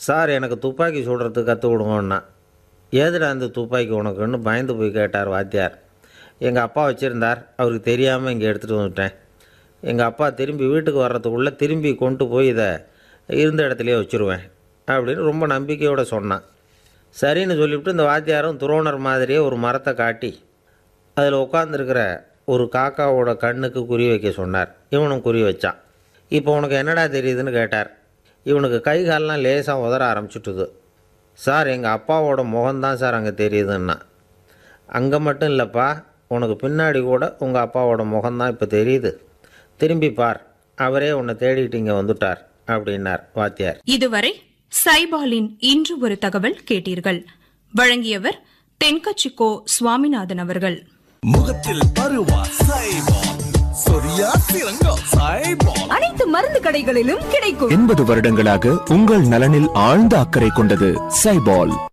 sir எனக்கு துப்பாக்கி சுடுறதுக்கு கற்றுக் கொடுங்கன்னா ஏதுடா அந்த துப்பாக்கி உனக்குன்னு பயந்து போய் கேட்டார் வாத்தியார் எங்கள் அப்பா வச்சுருந்தார் அவருக்கு தெரியாமல் இங்கே எடுத்துகிட்டு வந்துட்டேன் எங்கள் அப்பா திரும்பி வீட்டுக்கு வர்றதுக்குள்ளே திரும்பி கொண்டு போய் இதை இருந்த இடத்துலையே வச்சுருவேன் அப்படின்னு ரொம்ப நம்பிக்கையோடு சொன்னான் சரின்னு சொல்லிவிட்டு இந்த வாத்தியாரும் துரோணர் மாதிரியே ஒரு மரத்தை காட்டி அதில் உட்காந்துருக்கிற ஒரு காக்காவோட கண்ணுக்கு குறி வைக்க சொன்னார் இவனும் குறி வச்சான் இப்போ உனக்கு என்னடா தெரியுதுன்னு கேட்டார் இவனுக்கு கை கால்லாம் லேசாக உதற ஆரம்பிச்சுட்டுது சார் எங்கள் அப்பாவோட முகம்தான் சார் அங்கே தெரியுதுன்னா அங்கே மட்டும் இல்லைப்பா உனக்கு பின்னாடி கூட உங்கள் அப்பாவோட முகம்தான் இப்போ தெரியுது திரும்பி பார் அவரே உன்னை தேடிட்டு இங்கே வந்துட்டார் அப்படின்னார் வாத்தியார் இதுவரை சைபாலின் இன்று ஒரு தகவல் கேட்டீர்கள் வழங்கியவர் தென்கச்சிக்கோ சுவாமிநாதன் அவர்கள் முகத்தில் பருவா சைபால் சொரியா சிறங்கா சைபால் அனைத்து மருந்து கடைகளிலும் கிடைக்கும் எண்பது வருடங்களாக உங்கள் நலனில் ஆழ்ந்த அக்கறை கொண்டது சைபால்